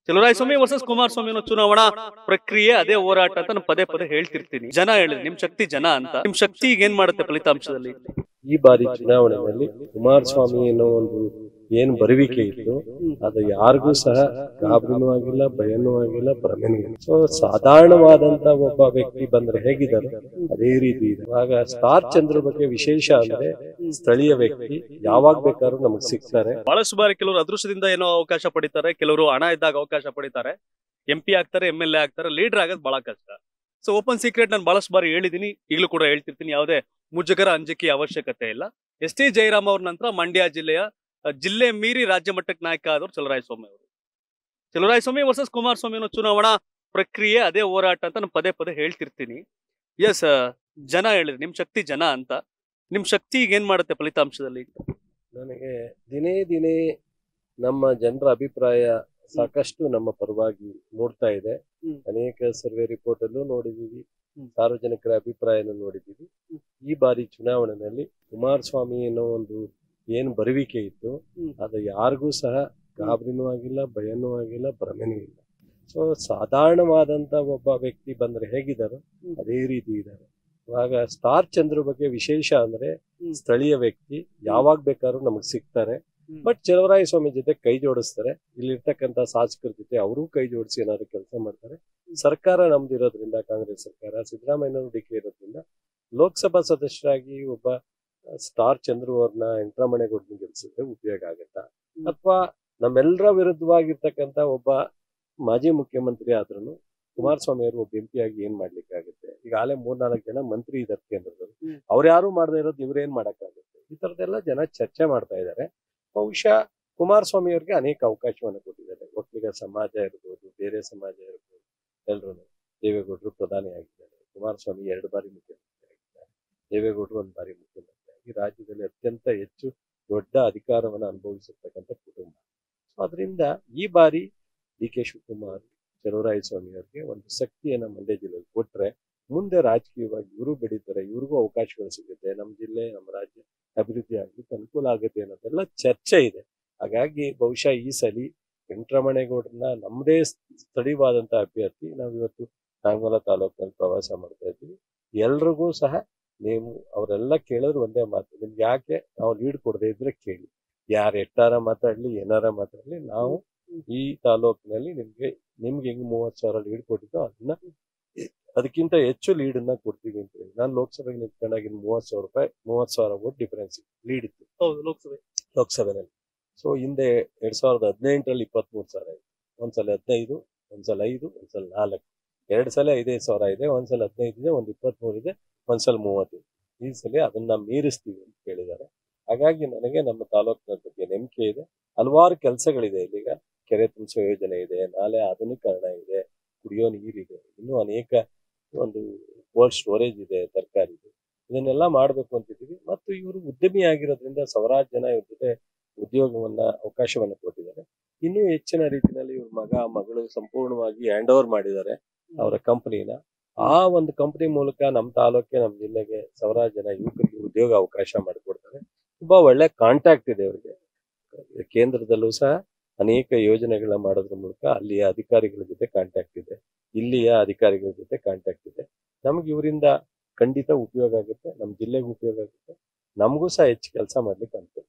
Chaluvarayaswamy versus Kumaraswamy ಅನ್ನೋ ಚುನಾವಣಾ ಪ್ರಕ್ರಿಯೆ ಅದೇ ಹೋರಾಟ ಅಂತ ನಾನು ಪದೇ ಪದೇ ಹೇಳ್ತಿರ್ತೀನಿ ಜನ ಹೇಳಿದ್ರು ನಿಮ್ ಶಕ್ತಿ ಜನ ಅಂತ ನಿಮ್ ಶಕ್ತಿ ಈಗ ಏನ್ ಮಾಡುತ್ತೆ ಫಲಿತಾಂಶದಲ್ಲಿ ಈ ಬಾರಿ ಚುನಾವಣೆಯಲ್ಲಿ ಕುಮಾರಸ್ವಾಮಿ ಅನ್ನೋ ಒಂದು ಏನ್ ಬರುವಿಕೆ ಇತ್ತು ಅದು ಯಾರಿಗೂ ಸಹ ಗಾಬರಿನೂ ಆಗಿಲ್ಲ ಭಯನೂ ಆಗಿಲ್ಲ ಭ್ರಮೆನೂ ಇಲ್ಲ ಸೊ ಸಾಧಾರಣವಾದಂತ ಒಬ್ಬ ವ್ಯಕ್ತಿ ಬಂದ್ರೆ ಹೇಗಿದ್ದಾರೆ ಅದೇ ರೀತಿ ಇದೆ ಇವಾಗ ಸ್ಟಾರ್ ಚಂದ್ರ ಬಗ್ಗೆ ವಿಶೇಷ ಅಂದ್ರೆ ಸ್ಥಳೀಯ ವ್ಯಕ್ತಿ ಯಾವಾಗ ಬೇಕಾದ್ರೂ ನಮಗ್ ಸಿಗ್ತಾರೆ ಬಹಳಷ್ಟು ಬಾರಿ ಕೆಲವರು ಅದೃಷ್ಟದಿಂದ ಏನೋ ಅವಕಾಶ ಪಡಿತಾರೆ ಕೆಲವರು ಹಣ ಇದ್ದಾಗ ಅವಕಾಶ ಪಡಿತಾರೆ ಎಂ ಪಿ ಆಗ್ತಾರೆ ಎಂ ಎಲ್ ಎ ಆಗ್ತಾರೆ ಲೀಡರ್ ಆಗೋದು ಬಹಳ ಕಷ್ಟ ಸೊ ಓಪನ್ ಸೀಕ್ರೆಟ್ ನಾನು ಬಹಳಷ್ಟು ಬಾರಿ ಹೇಳಿದೀನಿ ಈಗಲೂ ಕೂಡ ಹೇಳ್ತಿರ್ತೀನಿ ಯಾವುದೇ ಮುಜುಗರ ಅಂಜಿಕೆಯ ಅವಶ್ಯಕತೆ ಇಲ್ಲ ಎಸ್ ಟಿ ಜಯರಾಮ್ ಅವ್ರ ನಂತರ ಮಂಡ್ಯ ಜಿಲ್ಲೆಯ ಅಹ್, ಜಿಲ್ಲೆ ಮೀರಿ ರಾಜ್ಯ ಮಟ್ಟಕ್ಕೆ ನಾಯಕ ಆದವರು ಚಲರಾಯಸ್ವಾಮಿ ಅವರು ಚಲರಾಯಸ್ವಾಮಿ ವರ್ಸಸ್ ಕುಮಾರಸ್ವಾಮಿ ಅನ್ನೋ ಚುನಾವಣಾ ಪ್ರಕ್ರಿಯೆ ಅದೇ ಹೋರಾಟ ಅಂತ ನಾನು ಪದೇ ಪದೇ ಹೇಳ್ತಿರ್ತೀನಿ ಎಸ್ ಜನ ಹೇಳಿದ್ರು ನಿಮ್ ಶಕ್ತಿ ಜನ ಅಂತ ನಿಮ್ ಶಕ್ತಿ ಈಗ ಏನ್ ಮಾಡುತ್ತೆ ಫಲಿತಾಂಶದಲ್ಲಿ ನನಗೆ ದಿನೇ ದಿನೇ ನಮ್ಮ ಜನರ ಅಭಿಪ್ರಾಯ ಸಾಕಷ್ಟು ನಮ್ಮ ಪರವಾಗಿ ಮೂಡ್ತಾ ಇದೆ ಹ್ಮ್. ಅನೇಕ ಸರ್ವೆ ರಿಪೋರ್ಟ್ ಅಲ್ಲೂ ನೋಡಿದೀವಿ ಹ್ಮ್. ಸಾರ್ವಜನಿಕರ ಅಭಿಪ್ರಾಯನೂ ನೋಡಿದೀವಿ ಈ ಬಾರಿ ಚುನಾವಣೆಯಲ್ಲಿ ಕುಮಾರಸ್ವಾಮಿ ಅನ್ನೋ ಒಂದು ಏನ್ ಬರುವಿಕೆ ಇತ್ತು ಹ್ಮ್. ಅದು ಯಾರಿಗೂ ಸಹ ಗಾಬರಿನೂ ಆಗಿಲ್ಲ ಭಯನೂ ಆಗಿಲ್ಲ ಭ್ರಮೆನೂ ಇಲ್ಲ ಸೊ ಸಾಧಾರಣವಾದಂತ ಒಬ್ಬ ವ್ಯಕ್ತಿ ಬಂದ್ರೆ ಹೇಗಿದ್ದಾರೆ ಹ್ಮ್. ಅದೇ ರೀತಿ ಇದ್ದಾರೆ ಇವಾಗ ಸ್ಟಾರ್ ಚಂದ್ರ ಬಗ್ಗೆ ವಿಶೇಷ ಅಂದ್ರೆ ಹ್ಮ್. ಸ್ಥಳೀಯ ವ್ಯಕ್ತಿ ಯಾವಾಗ ಬೇಕಾದ್ರೂ ನಮಗ್ ಸಿಗ್ತಾರೆ ಹ್ಮ್. ಬಟ್ ಚಲವರಾಯ ಸ್ವಾಮಿ ಜೊತೆ ಕೈ ಜೋಡಿಸ್ತಾರೆ ಇಲ್ಲಿರ್ತಕ್ಕಂಥ ಶಾಸಕರ ಜೊತೆ ಅವರು ಕೈ ಜೋಡಿಸಿ ಏನಾದ್ರು ಕೆಲಸ ಮಾಡ್ತಾರೆ ಸರ್ಕಾರ ನಮ್ದಿರೋದ್ರಿಂದ ಕಾಂಗ್ರೆಸ್ ಸರ್ಕಾರ ಸಿದ್ದರಾಮಯ್ಯನವರು ಡಿ ಕೆ ಇರೋದ್ರಿಂದ ಲೋಕಸಭಾ ಸದಸ್ಯರಾಗಿ ಒಬ್ಬ ಸ್ಟಾರ್ ಚಂದ್ರು ಅವ್ರನ್ನ ವೆಂಕಟರಮಣೇಗೌಡನ ಗೆಲ್ಸಿದ್ರೆ ಉಪಯೋಗ ಆಗತ್ತಾ ಅಥವಾ ನಮ್ಮೆಲ್ಲರ ವಿರುದ್ಧವಾಗಿರ್ತಕ್ಕಂಥ ಒಬ್ಬ ಮಾಜಿ ಮುಖ್ಯಮಂತ್ರಿ ಆದ್ರೂ ಕುಮಾರಸ್ವಾಮಿ ಅವರು ಒಬ್ಬ ಎಂ ಆಗಿ ಏನ್ ಮಾಡ್ಲಿಕ್ಕಾಗುತ್ತೆ ಈಗಾಗಲೇ ಮೂರ್ನಾಲ್ಕು ಜನ ಮಂತ್ರಿ ಇದ್ದಾರೆ ಕೇಂದ್ರದಲ್ಲಿ ಹ್ಮ್. ಅವ್ರು ಯಾರು ಮಾಡದೇ ಇರೋದು ಇವ್ರೇನ್ ಮಾಡಕ್ಕಾಗುತ್ತೆ ಈ ತರದೆಲ್ಲ ಜನ ಚರ್ಚೆ ಮಾಡ್ತಾ ಇದ್ದಾರೆ ಬಹುಶಃ ಕುಮಾರಸ್ವಾಮಿ ಅವರಿಗೆ ಅನೇಕ ಅವಕಾಶವನ್ನು ಕೊಟ್ಟಿದ್ದಾರೆ ಒಕ್ಕಲಿಗ ಸಮಾಜ ಇರ್ಬೋದು ಬೇರೆ ಸಮಾಜ ಇರ್ಬೋದು ಎಲ್ರು ದೇವೇಗೌಡರು ಪ್ರಧಾನಿ ಆಗಿದ್ದಾರೆ ಕುಮಾರಸ್ವಾಮಿ ಎರಡು ಬಾರಿ ಮುಖ್ಯಮಂತ್ರಿ ಆಗಿದ್ದಾರೆ ದೇವೇಗೌಡರು ಒಂದು ಬಾರಿ ಮುಖ್ಯಮಂತ್ರಿ ಆಗಿ ರಾಜ್ಯದಲ್ಲಿ ಅತ್ಯಂತ ಹೆಚ್ಚು ದೊಡ್ಡ ಅಧಿಕಾರವನ್ನು ಅನುಭವಿಸಿರ್ತಕ್ಕಂಥ ಕುಟುಂಬ ಸೊ ಅದರಿಂದ ಈ ಬಾರಿ ಡಿ ಕೆ ಶಿವಕುಮಾರ್ ಚಲುವರಾಯಸ್ವಾಮಿ ಅವರಿಗೆ ಒಂದು ಶಕ್ತಿಯನ್ನ ಮಂಡ್ಯ ಜಿಲ್ಲೆಗೆ ಕೊಟ್ರೆ ಮುಂದೆ ರಾಜಕೀಯವಾಗಿ ಇವರು ಬೆಳೀತಾರೆ ಇವ್ರಿಗೂ ಅವಕಾಶಗಳು ಸಿಗುತ್ತೆ ನಮ್ಮ ಜಿಲ್ಲೆ ನಮ್ಮ ರಾಜ್ಯ ಅಭಿವೃದ್ಧಿ ಆಗ್ಲಿಕ್ಕೆ ಅನುಕೂಲ ಆಗುತ್ತೆ ಅನ್ನೋದೆಲ್ಲ ಚರ್ಚೆ ಇದೆ ಹಾಗಾಗಿ ಬಹುಶಃ ಈ ಸಲಿ ವೆಂಕಟರಮಣೇಗೌಡರನ್ನ ನಮ್ಮದೇ ಸ್ಥಳೀಯವಾದಂತ ಅಭ್ಯರ್ಥಿ ನಾವು ಇವತ್ತು ನಾಂಗಲ ತಾಲೂಕಿನಲ್ಲಿ ಪ್ರವಾಸ ಮಾಡ್ತಾ ಇದ್ದೀವಿ ಎಲ್ರಿಗೂ ಸಹ ನೀವು ಅವರೆಲ್ಲ ಕೇಳಿದ್ರು ಒಂದೇ ಮಾತು ನಿಮ್ಗೆ ಯಾಕೆ ನಾವು ಲೀಡ್ ಕೊಡದೇ ಇದ್ರೆ ಕೇಳಿ ಯಾರು ಎಟ್ಟಾರ ಮಾತಾಡ್ಲಿ ಏನಾರ ಮಾತಾಡ್ಲಿ ನಾವು ಈ ತಾಲೂಕಿನಲ್ಲಿ ನಿಮ್ಗೆ ನಿಮ್ಗೆ ಹೆಂಗ್ ಮೂವತ್ ಸಾವಿರ ಲೀಡ್ ಕೊಟ್ಟಿದ್ದೋ ಅದನ್ನ ಅದಕ್ಕಿಂತ ಹೆಚ್ಚು ಲೀಡ್ ಅನ್ನ ಕೊಡ್ತೀವಿ ಅಂತ ಹೇಳಿ ನಾನು ಲೋಕಸಭೆಗೆ ನಿಂತ್ಕೊಂಡಾಗ ಇನ್ನು ಮೂವತ್ ಸಾವಿರ ರೂಪಾಯಿ ಮೂವತ್ ಸಾವಿರ ಓಟ್ ಡಿಫರೆನ್ಸ್ ಲೀಡ್ ಇತ್ತು ಹೌದು ಲೋಕಸಭೆ ಲೋಕಸಭೆನಲ್ಲಿ ಸೊ ಹಿಂದೆ ಎರಡ್ ಸಾವಿರದ ಹದಿನೆಂಟರಲ್ಲಿ ಇಪ್ಪತ್ಮೂರು ಸಾವಿರ ಇದೆ ಒಂದ್ಸಲ ಹದಿನೈದು ಒಂದ್ಸಲ ಐದು ಒಂದ್ಸಲ ನಾಲ್ಕು ಎರಡ್ ಸಲ ಐದೈದು ಸಾವಿರ ಇದೆ ಒಂದ್ಸಲ ಹದಿನೈದು ಇದೆ ಒಂದ್ ಇಪ್ಪತ್ಮೂರು ಇದೆ ಒಂದ್ಸಲ ಮೂವತ್ತಿದೆ ಈ ಸಲ ಅದನ್ನ ಮೀರಿಸ್ತೀವಿ ಅಂತ ಕೇಳಿದ್ದಾರೆ ಹಾಗಾಗಿ ನನಗೆ ನಮ್ಮ ತಾಲೂಕಿನ ಬಗ್ಗೆ ನಂಬಿಕೆ ಇದೆ ಹಲವಾರು ಕೆಲಸಗಳಿದೆ ಇಲ್ಲಿಗ ಕೆರೆ ತುಂಬಿಸೋ ಯೋಜನೆ ಇದೆ ನಾಲೆ ಆಧುನೀಕರಣ ಇದೆ ಕುಡಿಯೋ ನೀರಿದೆ ಇನ್ನೂ ಅನೇಕ ಒಂದು ಕೋಲ್ಡ್ ಸ್ಟೋರೇಜ್ ಇದೆ ತರಕಾರಿ ಇದೆ ಇದನ್ನೆಲ್ಲ ಮಾಡ್ಬೇಕು ಅಂತಿದ್ದೀವಿ ಮತ್ತು ಇವರು ಉದ್ಯಮಿ ಆಗಿರೋದ್ರಿಂದ ಸಾವಿರಾರು ಜನ ಇವ್ರ ಜೊತೆ ಉದ್ಯೋಗವನ್ನ ಅವಕಾಶವನ್ನ ಕೊಟ್ಟಿದ್ದಾರೆ ಇನ್ನೂ ಹೆಚ್ಚಿನ ರೀತಿಯಲ್ಲಿ ಇವ್ರ ಮಗ ಮಗಳು ಸಂಪೂರ್ಣವಾಗಿ ಹ್ಯಾಂಡ್ ಓವರ್ ಮಾಡಿದ್ದಾರೆ ಅವರ ಕಂಪನಿನ ಆ ಒಂದು ಕಂಪನಿ ಮೂಲಕ ನಮ್ಮ ತಾಲೂಕಿಗೆ ನಮ್ಮ ಜಿಲ್ಲೆಗೆ ಸಾವಿರಾರು ಜನ ಯುವಕರಿಗೆ ಉದ್ಯೋಗ ಅವಕಾಶ ಮಾಡಿಕೊಡ್ತಾರೆ ತುಂಬಾ ಒಳ್ಳೆ ಕಾಂಟ್ಯಾಕ್ಟ್ ಇದೆ ಅವರಿಗೆ ಕೇಂದ್ರದಲ್ಲೂ ಸಹ ಅನೇಕ ಯೋಜನೆಗಳನ್ನ ಮಾಡೋದ್ರ ಮೂಲಕ ಅಲ್ಲಿಯ ಅಧಿಕಾರಿಗಳ ಜೊತೆ ಕಾಂಟ್ಯಾಕ್ಟ್ ಇದೆ ಇಲ್ಲಿಯ ಅಧಿಕಾರಿಗಳ ಜೊತೆ ಕಾಂಟ್ಯಾಕ್ಟ್ ಇದೆ ನಮ್ಗೆ ಇವರಿಂದ ಖಂಡಿತ ಉಪಯೋಗ ಆಗುತ್ತೆ ನಮ್ಮ ಜಿಲ್ಲೆಗೆ ಉಪಯೋಗ ಆಗುತ್ತೆ ನಮಗೂ ಸಹ ಹೆಚ್ಚು ಕೆಲಸ ಮಾಡ್ಲಿಕ್ಕೆ ಅನುಕೂಲ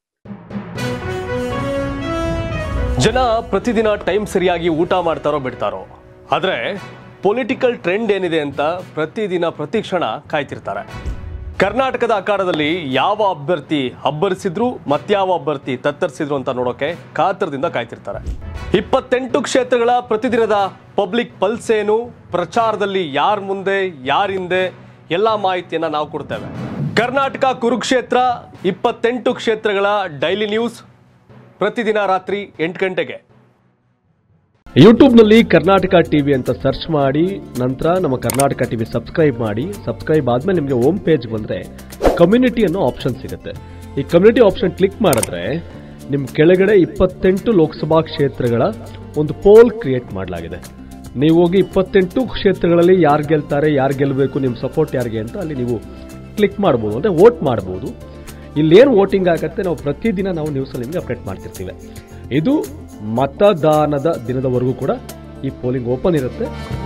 ಜನ ಪ್ರತಿದಿನ ಟೈಮ್ ಸರಿಯಾಗಿ ಊಟ ಮಾಡ್ತಾರೋ ಬಿಡ್ತಾರೋ ಆದರೆ ಪೊಲಿಟಿಕಲ್ ಟ್ರೆಂಡ್ ಏನಿದೆ ಅಂತ ಪ್ರತಿದಿನ ಪ್ರತಿ ಕ್ಷಣ ಕಾಯ್ತಿರ್ತಾರೆ ಕರ್ನಾಟಕದ ಅಖಾಡದಲ್ಲಿ ಯಾವ ಅಭ್ಯರ್ಥಿ ಅಬ್ಬರಿಸಿದ್ರು ಮತ್ಯಾವ ಅಭ್ಯರ್ಥಿ ತತ್ತರಿಸಿದ್ರು ಅಂತ ನೋಡೋಕೆ ಕಾತರದಿಂದ ಕಾಯ್ತಿರ್ತಾರೆ ಇಪ್ಪತ್ತೆಂಟು ಕ್ಷೇತ್ರಗಳ ಪ್ರತಿದಿನದ ಪಬ್ಲಿಕ್ ಪಲ್ಸ್ ಏನು ಪ್ರಚಾರದಲ್ಲಿ ಯಾರ ಮುಂದೆ ಯಾರ ಹಿಂದೆ ಎಲ್ಲ ಮಾಹಿತಿಯನ್ನ ನಾವು ಕೊಡ್ತೇವೆ ಕರ್ನಾಟಕ ಕುರುಕ್ಷೇತ್ರ ಇಪ್ಪತ್ತೆಂಟು ಕ್ಷೇತ್ರಗಳ ಡೈಲಿ ನ್ಯೂಸ್ ಪ್ರತಿದಿನ ರಾತ್ರಿ ಎಂಟು ಗಂಟೆಗೆ ಯೂಟ್ಯೂಬ್ನಲ್ಲಿ ಕರ್ನಾಟಕ ಟಿವಿ ಅಂತ ಸರ್ಚ್ ಮಾಡಿ ನಂತರ ನಮ್ಮ ಕರ್ನಾಟಕ ಟಿವಿ ಸಬ್ಸ್ಕ್ರೈಬ್ ಮಾಡಿ ಸಬ್ಸ್ಕ್ರೈಬ್ ಆದ್ಮೇಲೆ ನಿಮಗೆ ಹೋಮ್ ಪೇಜ್ ಬಂದರೆ ಕಮ್ಯುನಿಟಿ ಅನ್ನೋ ಆಪ್ಷನ್ ಸಿಗುತ್ತೆ ಈ ಕಮ್ಯುನಿಟಿ ಆಪ್ಷನ್ ಕ್ಲಿಕ್ ಮಾಡಿದ್ರೆ ನಿಮ್ಮ ಕೆಳಗಡೆ ಇಪ್ಪತ್ತೆಂಟು ಲೋಕಸಭಾ ಕ್ಷೇತ್ರಗಳ ಒಂದು ಪೋಲ್ ಕ್ರಿಯೇಟ್ ಮಾಡಲಾಗಿದೆ ನೀವು ಹೋಗಿ ಇಪ್ಪತ್ತೆಂಟು ಕ್ಷೇತ್ರಗಳಲ್ಲಿ ಯಾರು ಗೆಲ್ತಾರೆ ಯಾರು ಗೆಲ್ಲಬೇಕು ನಿಮ್ಮ ಸಪೋರ್ಟ್ ಯಾರಿಗೆ ಅಂತ ಅಲ್ಲಿ ನೀವು ಕ್ಲಿಕ್ ಮಾಡ್ಬೋದು ಅಂದರೆ ವೋಟ್ ಮಾಡ್ಬೋದು ಇಲ್ಲೇನು ವೋಟಿಂಗ್ ಆಗುತ್ತೆ ನಾವು ಪ್ರತಿದಿನ ನಾವು ನ್ಯೂಸಲ್ಲಿ ನಿಮಗೆ ಅಪ್ಡೇಟ್ ಮಾಡ್ತಿರ್ತೀವಿ ಇದು ಮತದಾನದ ದಿನದವರೆಗೂ ಕೂಡ ಈ ಪೋಲಿಂಗ್ ಓಪನ್ ಇರುತ್ತೆ